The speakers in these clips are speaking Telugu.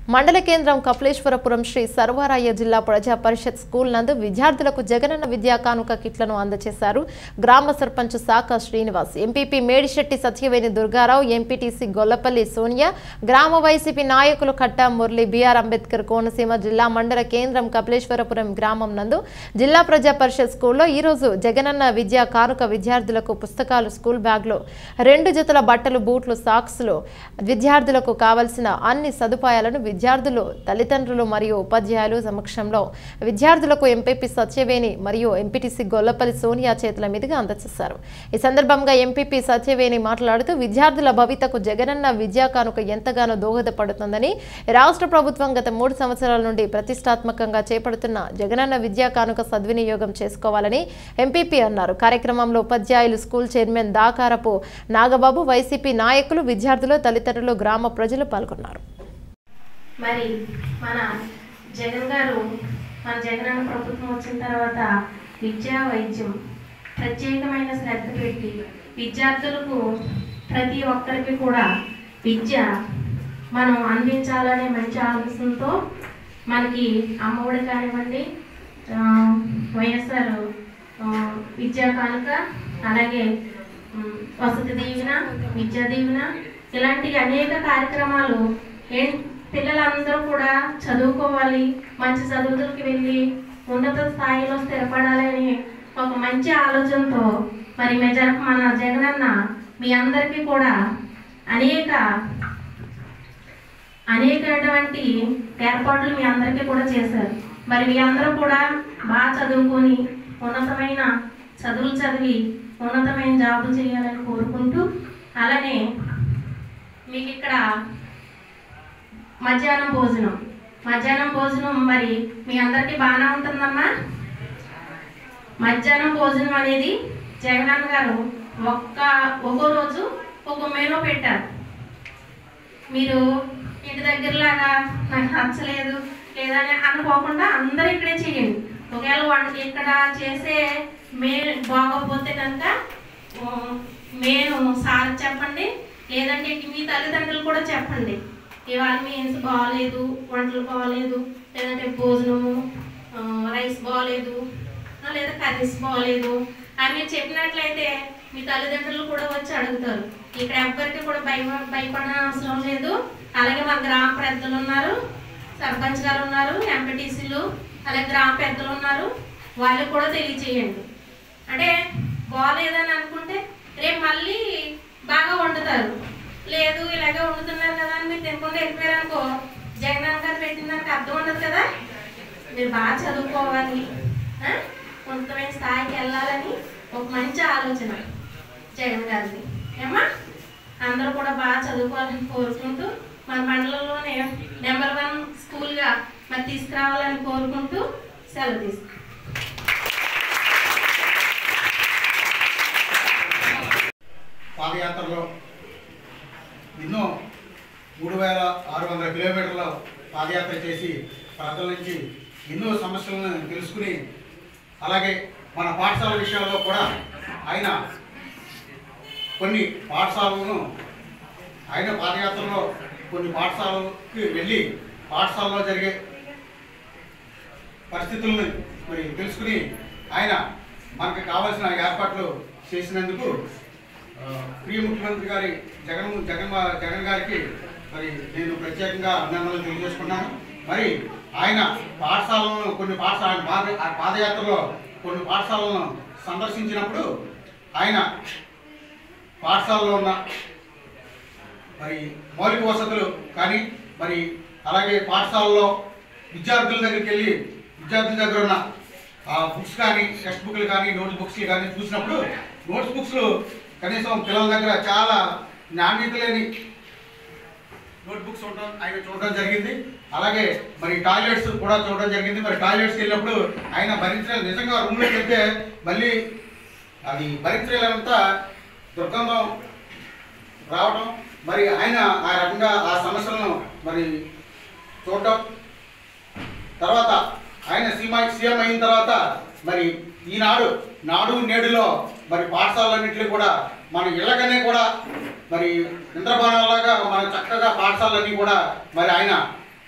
మండల కేంద్రం కపిలేశ్వరపురం శ్రీ సర్వారాయ జిల్లా ప్రజా పరిషత్ స్కూల్ నందు విద్యార్థులకు జగనన్న విద్యా కానుక కిట్లను అందజేశారు గ్రామ సర్పంచ్ శాఖ శ్రీనివాస్ ఎంపీపీ మేడిశెట్టి సత్యవేణి దుర్గారావు ఎంపీటీసీ గొల్లపల్లి సోనియా గ్రామ వైసీపీ నాయకులు కట్టా మురళి బీఆర్ అంబేద్కర్ కోనసీమ జిల్లా మండల కేంద్రం కపిలేశ్వరపురం గ్రామం నందు జిల్లా ప్రజా పరిషత్ స్కూల్లో ఈరోజు జగనన్న విద్యా కానుక విద్యార్థులకు పుస్తకాలు స్కూల్ బ్యాగ్లో రెండు జతల బట్టలు బూట్లు సాక్స్లు విద్యార్థులకు కావలసిన అన్ని సదుపాయాలను విద్యార్థులు తల్లిదండ్రులు మరియు ఉపాధ్యాయులు సమక్షంలో విద్యార్థులకు ఎంపీపీ సత్యవేణి మరియు ఎంపీటీసీ గొల్లపల్లి సోనియా చేతుల మీదుగా అందజేశారు ఈ సందర్భంగా ఎంపీపీ సత్యవేణి మాట్లాడుతూ విద్యార్థుల భవితకు జగనన్న విద్యా కానుక ఎంతగానో దోహదపడుతుందని రాష్ట్ర ప్రభుత్వం గత మూడు సంవత్సరాల నుండి ప్రతిష్టాత్మకంగా చేపడుతున్న జగనన్న విద్యా కానుక సద్వినియోగం చేసుకోవాలని ఎంపీపీ అన్నారు కార్యక్రమంలో ఉపాధ్యాయులు school chairman Dakarapu Nagababu YCP నాయకులు విద్యార్థులు తల్లిదండ్రులు గ్రామ ప్రజలు పాల్గొన్నారు మరి మన జగన్ గారు మన జగనన్న ప్రభుత్వం వచ్చిన తర్వాత విద్యా వైద్యం ప్రత్యేకమైన శ్రద్ధ పెట్టి విద్యార్థులకు ప్రతి ఒక్కరికి కూడా విద్య మనం అందించాలనే మంచి ఆలోచనతో మనకి అమ్మఒడి కానివ్వండి ఆ, వైఎస్ఆర్ ఆ, విద్యా కానుక అలాగే ఉమ్, వసతి దీవెన విద్యా దీవెన ఇలాంటి అనేక కార్యక్రమాలు ఏం పిల్లలందరూ కూడా చదువుకోవాలి మంచి చదువులకు వెళ్ళి ఉన్నత స్థాయిలో స్థిరపడాలని ఒక మంచి ఆలోచనతో మరి మెజ మన జగనన్న మీ అందరికీ కూడా అనేక అనేకటువంటి ఏర్పాట్లు మీ అందరికీ కూడా చేశారు మరి మీ అందరూ కూడా బాగా చదువుకొని ఉన్నతమైన చదువులు చదివి ఉన్నతమైన జాబులు చేయాలని కోరుకుంటూ అలానే మీకు ఇక్కడ మధ్యాహ్నం భోజనం మధ్యాహ్నం భోజనం మరి మీ అందరికీ బాగానే ఉంటుందమ్మా మధ్యాహ్నం భోజనం అనేది జగనన్న గారు ఒక్క ఒక్కో రోజు ఒక్కో మెనూ పెట్టారు మీరు ఇంటి దగ్గరలాగా నాకు నచ్చలేదు లేదని అనుకోకుండా అందరూ ఇక్కడే చేయండి ఒకవేళ వంట ఇక్కడ చేసే మే బాగోకపోతే కనుక నేను సార్ చెప్పండి లేదంటే ఇంక మీ తల్లిదండ్రులు కూడా చెప్పండి ఇవాళ మీ ఇంటి బాగాలేదు వంటలు బాగాలేదు లేదంటే భోజనము ఆ, రైస్ బాగాలేదు ఆ, లేదా కర్రీస్ బాగాలేదు అని మీరు చెప్పినట్లయితే మీ తల్లిదండ్రులు కూడా వచ్చి అడుగుతారు ఇక్కడ ఎవ్వరికి కూడా భయ భయపడని అవసరం లేదు అలాగే మా గ్రామ పెద్దలు ఉన్నారు సర్పంచ్ గారు ఉన్నారు ఎంపీటీసీలు అలాగే గ్రామ పెద్దలు ఉన్నారు వాళ్ళకి కూడా తెలియచేయండి అంటే బాగాలేదని అనుకుంటే రేపు మళ్ళీ బాగా వండుతారు లేదు ఇలాగే వండుతున్నారు కదా అని మీరు తినకుండా వెళ్ళిపోయారు అనుకో జగన్ గారు పెట్టిన దానికి అర్థం ఉండదు కదా మీరు బాగా చదువుకోవాలి ఆ? ఉన్నతమైన స్థాయికి వెళ్ళాలని ఒక మంచి ఆలోచన జగన్ గారిది ఏమా అందరూ కూడా బాగా చదువుకోవాలని కోరుకుంటూ మన మండలంలోనే నెంబర్ వన్ స్కూల్గా మరి తీసుకురావాలని కోరుకుంటూ సెలవు తీసుకుంటాం పాదయాత్రలో ఎన్నో మూడు వేల ఆరు వందల కిలోమీటర్ల పాదయాత్ర చేసి ప్రజల నుంచి ఎన్నో సమస్యలను తెలుసుకుని అలాగే మన పాఠశాల విషయాల్లో కూడా ఆయన కొన్ని పాఠశాలలను ఆయన పాదయాత్రలో కొన్ని పాఠశాలకి వెళ్ళి పాఠశాలలో జరిగే పరిస్థితులను మరి తెలుసుకుని ఆయన మనకు కావాల్సిన ఏర్పాట్లు చేసినందుకు ఆ, ప్రియ ముఖ్యమంత్రి గారి జగన్ జగన్ జగన్ గారికి మరి నేను ప్రత్యేకంగా అభినందనలు తెలియజేసుకున్నాను మరి ఆయన పాఠశాలను కొన్ని పాఠశాల ఆయన పాద ఆ పాదయాత్రలో కొన్ని పాఠశాలను సందర్శించినప్పుడు ఆయన పాఠశాలలో ఉన్న మరి మౌలిక వసతులు కానీ మరి అలాగే పాఠశాలలో విద్యార్థుల దగ్గరికి వెళ్ళి విద్యార్థుల దగ్గర ఉన్న ఆ బుక్స్ కానీ టెక్స్ట్ బుక్లు కానీ నోట్ బుక్స్ కానీ చూసినప్పుడు నోట్స్ బుక్స్ కనీసం పిల్లల దగ్గర చాలా నాణ్యత లేని నోట్ బుక్స్ ఉండడం ఆయన చూడడం జరిగింది అలాగే మరి టాయిలెట్స్ కూడా చూడడం జరిగింది మరి టాయిలెట్స్కి వెళ్ళినప్పుడు ఆయన భరించలేదు నిజంగా రూమ్లోకి వెళ్తే మళ్ళీ అది భరించలేనంత దుర్గంధం రావడం మరి ఆయన ఆ రకంగా ఆ సమస్యలను మరి చూడటం తర్వాత ఆయన సీఎం సీఎం అయిన తర్వాత మరి ఈనాడు నాడు నేడులో మరి పాఠశాలన్నింటినీ కూడా మన ఇళ్ళకనే కూడా మరి ఇంద్రబాణంలాగా మన చక్కగా పాఠశాలన్నీ కూడా మరి ఆయన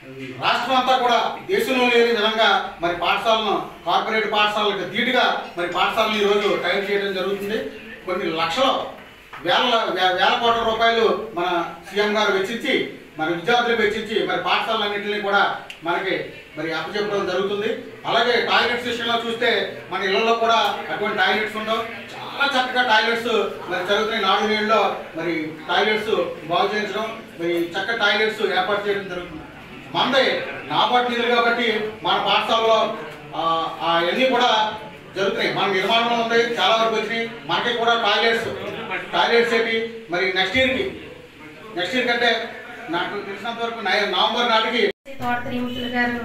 రాష్ట్రం అంతా కూడా దేశంలో లేని విధంగా మరి పాఠశాలను కార్పొరేట్ పాఠశాలకు ధీటుగా మరి పాఠశాలను ఈరోజు తయారు చేయడం జరుగుతుంది కొన్ని లక్షల వేల వే- వేల కోట్ల రూపాయలు మన సీఎం గారు వెచ్చించి మరి విద్యార్థులకు వెచ్చించి మరి పాఠశాలన్నింటినీ కూడా మనకి మరి అప్పచెప్పడం జరుగుతుంది అలాగే టాయిలెట్స్ విషయంలో చూస్తే మన ఇళ్లలో కూడా అటువంటి టాయిలెట్స్ ఉండవు చాలా చక్కగా టాయిలెట్స్ మరి జరుగుతున్నాయి నాలుగు నీళ్ళలో మరి టాయిలెట్స్ బాగు చేయించడం మరి చక్క టాయిలెట్స్ ఏర్పాటు చేయడం జరుగుతుంది మనది నాబార్డు నిధులు కాబట్టి మన పాఠశాలలో అవన్నీ కూడా జరుగుతున్నాయి మన నిర్మాణంలో ఉంది చాలా వరకు వచ్చినాయి మనకి కూడా టాయిలెట్స్ టాయిలెట్స్ ఏంటి మరి నెక్స్ట్ ఇయర్కి నెక్స్ట్ ఇయర్ కంటే నాకు తెలిసినంత వరకు నై- నవంబర్ నాటికి తోట తిరుమతులు గారు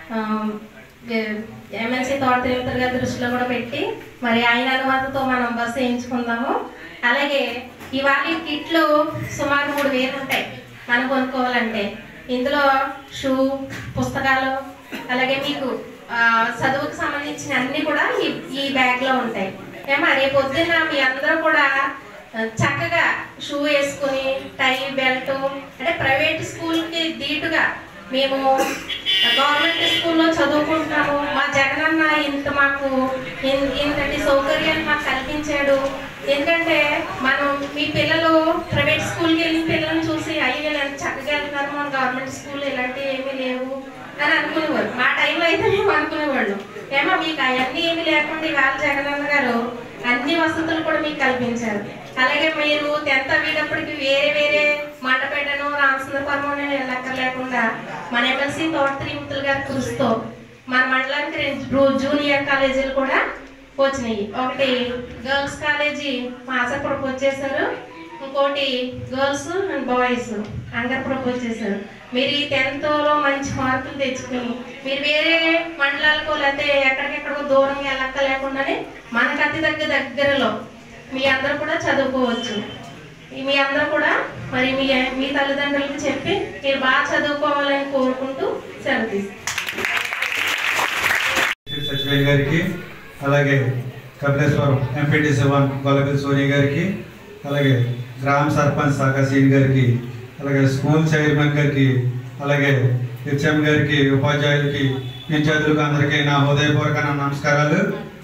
ఎమ్మెల్సీ తోట తిరుమతులు గారి దృష్టిలో కూడా పెట్టి మరి ఆయన అనుమతితో మనం బస్సు వేయించుకుందాము అలాగే ఇవాళ ఈ కిట్లు సుమారు మూడు వేలు ఉంటాయి మనం కొనుక్కోవాలంటే ఇందులో షూ పుస్తకాలు అలాగే మీకు ఆ, చదువుకు సంబంధించిన అన్ని కూడా ఈ ఈ బ్యాగ్లో ఉంటాయి ఏమో రేపు పొద్దున్న మీ అందరూ కూడా చక్కగా షూ వేసుకుని టై బెల్ట్ అంటే ప్రైవేట్ స్కూల్కి ధీటుగా మేము గవర్నమెంట్ స్కూల్లో చదువుకుంటాము మా జగనన్న ఇంత మాకు ఇన్- ఇంతటి సౌకర్యాలు మాకు కల్పించాడు ఎందుకంటే మనం మీ పిల్లలు ప్రైవేట్ స్కూల్కి వెళ్ళిన పిల్లల్ని చూసి అయ్యి వీళ్ళు ఎంత చక్కగా వెళ్తున్నారు మన గవర్నమెంట్ స్కూల్ ఇలాంటివి ఏమీ లేవు అని అనుకునేవారు మా టైంలో అయితే మేము అనుకునేవాళ్ళు ఏమో మీకు అవన్నీ ఏమీ లేకుండా ఇవాళ జగనన్న గారు అన్ని వసతులు కూడా మీకు కల్పించారు అలాగే మీరు టెన్త్ అయ్యేటప్పటికి వేరే వేరే మండపేటను రామసుందరపురం లెక్క లేకుండా మన ఎమ్మెల్సీ తోట త్రిమూర్తులు గారి కృషితో మన మండలానికి రెండు జూ- జూనియర్ కాలేజీలు కూడా వచ్చినాయి ఒకటి గర్ల్స్ కాలేజీ మాస ప్రపోజ్ చేశారు ఇంకోటి గర్ల్స్ అండ్ బాయ్స్ అందరు ప్రపోజ్ చేశారు మీరు ఈ టెన్త్లో మంచి మార్కులు తెచ్చుకుని మీరు వేరే మండలాలకు లేకపోతే ఎక్కడికెక్కడికో దూరంగా వెళ్ళక్క లేకుండానే మనకు అతి దగ్గర దగ్గరలో మీ అందరూ కూడా చదువుకోవచ్చు ఈ మీ అందరూ కూడా మరి మీ మీ తల్లిదండ్రులకు చెప్పి మీరు బాగా చదువుకోవాలని కోరుకుంటూ సెలవు తీసుకుంటాం శ్రీ సచివయ్య గారికి అలాగే కపిలేశ్వరం ఎంపీటీసీ వన్ గొల్లపల్లి సూర్య గారికి అలాగే గ్రామ సర్పంచ్ శాఖ సీన్ గారికి అలాగే స్కూల్ చైర్మన్ గారికి అలాగే హెచ్ఎం గారికి ఉపాధ్యాయులకి విద్యార్థులకు అందరికీ నా హృదయపూర్వక నమస్కారాలు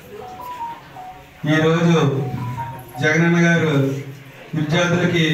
ఈరోజు జగనన్న గారు విద్యార్థులకి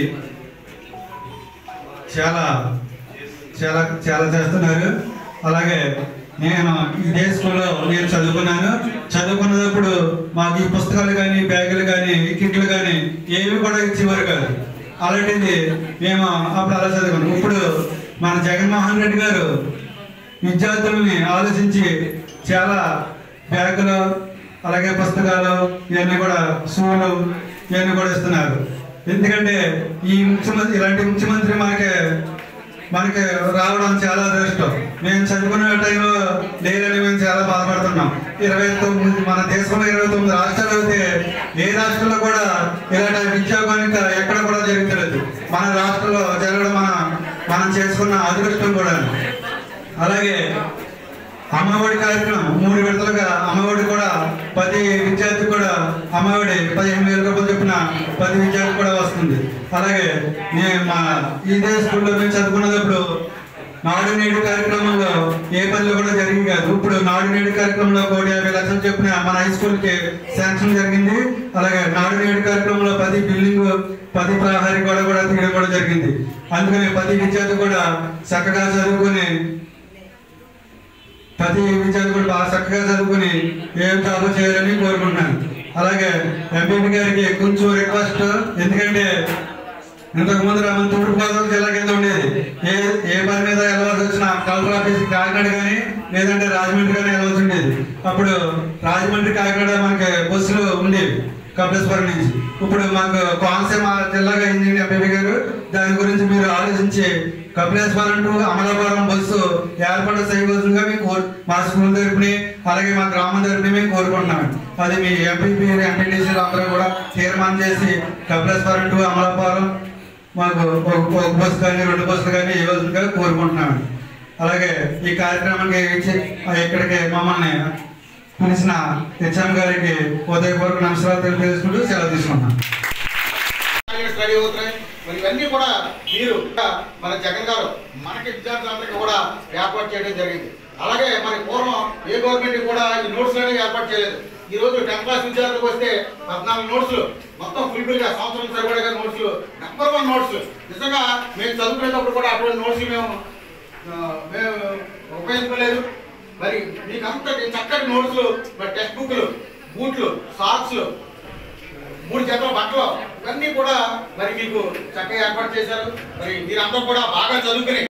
చాలా చాలా చాలా చేస్తున్నారు అలాగే నేను ఇదే స్కూల్లో నేను చదువుకున్నాను చదువుకున్నప్పుడు మాకు ఈ పుస్తకాలు కానీ బ్యాగులు కానీ ఈ కిట్లు కానీ ఏవి కూడా ఇచ్చేవారు కాదు అలాంటిది మేము అప్పుడు అలా చదువుకున్నాం ఇప్పుడు మన జగన్మోహన్ రెడ్డి గారు విద్యార్థుల్ని ఆలోచించి చాలా బ్యాగులు అలాగే పుస్తకాలు ఇవన్నీ కూడా షూలు ఇవన్నీ కూడా ఇస్తున్నారు ఎందుకంటే ఈ ముఖ్యమంత్రి ఇలాంటి ముఖ్యమంత్రి మనకి మనకి రావడం చాలా అదృష్టం మేము చదువుకునే టైంలో లేదని మేము చాలా బాధపడుతున్నాం ఇరవై తొమ్మిది మన దేశంలో ఇరవై తొమ్మిది రాష్ట్రాలు అయితే ఏ రాష్ట్రంలో కూడా ఇలాంటి విద్యాగోనిక ఎక్కడ కూడా జరుగుతలేదు మన రాష్ట్రంలో జరగడం మన మనం చేసుకున్న అదృష్టం కూడా అలాగే అమ్మఒడి కార్యక్రమం మూడు విడతలుగా అమ్మఒడి కూడా పది విద్యార్థి కూడా అమ్మఒడి పదిహేను వేల రూపాయలు చొప్పున పది విద్యార్థి కూడా వస్తుంది అలాగే నేను మా ఇదే స్కూల్లో మేము చదువుకున్నప్పుడు నాడు నేడు కార్యక్రమంలో ఏ పనులు కూడా జరిగింది కాదు ఇప్పుడు నాడు నేడు కార్యక్రమంలో కోటి యాభై లక్షలు చొప్పున మన హై స్కూల్కి శాంక్షన్ జరిగింది అలాగే నాడు నేడు కార్యక్రమంలో పది బిల్డింగ్ పది ప్రహారీ కూడా కూడా తీయడం కూడా జరిగింది అందుకని పది విద్యార్థి కూడా చక్కగా చదువుకొని ప్రతి విద్యార్థి కూడా బాగా చక్కగా చదువుకుని ఏం జాబ్ చేయాలని కోరుకుంటున్నాను అలాగే ఎంపీపీ గారికి కొంచెం రిక్వెస్ట్ ఎందుకంటే ఇంతకు ముందు మన తూర్పుగోదావరి జిల్లా కింద ఉండేది ఏ ఏ పని మీద వెళ్ళవలసి వచ్చినా కలెక్టర్ ఆఫీస్ కాకినాడ కానీ లేదంటే రాజమండ్రి కానీ వెళ్ళవలసి ఉండేది అప్పుడు రాజమండ్రి కాకినాడ మనకి బస్సులు ఉండేవి కపిలేశ్వరం నుంచి ఇప్పుడు మాకు కోనసీమ జిల్లాగా అయిందండి ఎంపీపీ గారు దాని గురించి మీరు ఆలోచించి కపిలేశ్వరం టు అమలాపురం బస్సు ఏర్పాటు చేయవలసిందిగా మేము కోరు మా స్కూల్ తరపుని అలాగే మా గ్రామం తరపుని మేము కోరుకుంటున్నాం అది మీ ఎంపీపీ ఎంపీటీసీలు అందరూ కూడా తీర్మానం చేసి కపిలేశ్వరం టు అమలాపురం మాకు ఒక ఒక బస్సు కానీ రెండు బస్సులు కానీ ఇవ్వాల్సిందిగా కోరుకుంటున్నాం అలాగే ఈ కార్యక్రమానికి ఇచ్చి ఇక్కడికి మమ్మల్ని పిలిచిన హెచ్ఎం గారికి ఉదయపూర్వక నమస్కారాలు తెలియజేసుకుంటూ సెలవు తీసుకున్నాం టాయిలెట్స్ రెడీ అవుతున్నాయి మరి ఇవన్నీ కూడా మీరు మన జగన్ గారు మనకి విద్యార్థులందరికీ కూడా ఏర్పాటు చేయడం జరిగింది అలాగే మరి పూర్వం ఏ గవర్నమెంట్ కూడా ఈ నోట్స్ అనేవి ఏర్పాటు చేయలేదు ఈ రోజు టెన్త్ క్లాస్ విద్యార్థులకు వస్తే పద్నాలుగు నోట్స్లు మొత్తం ఫుల్ఫిల్ గా సంవత్సరం సరిపడగా నోట్స్లు నెంబర్ వన్ నోట్స్ నిజంగా మేము చదువుకునేటప్పుడు కూడా అటువంటి నోట్స్ మేము ఆ, మేము ఉపయోగించుకోలేదు మరి మీకు అంత చక్కటి నోట్స్లు మరి టెక్స్ట్ బుక్లు బూట్లు సాక్స్లు మూడు జతల బట్టలు ఇవన్నీ కూడా మరి మీకు చక్కగా ఏర్పాటు చేశారు మరి మీరందరూ కూడా బాగా చదువుకుని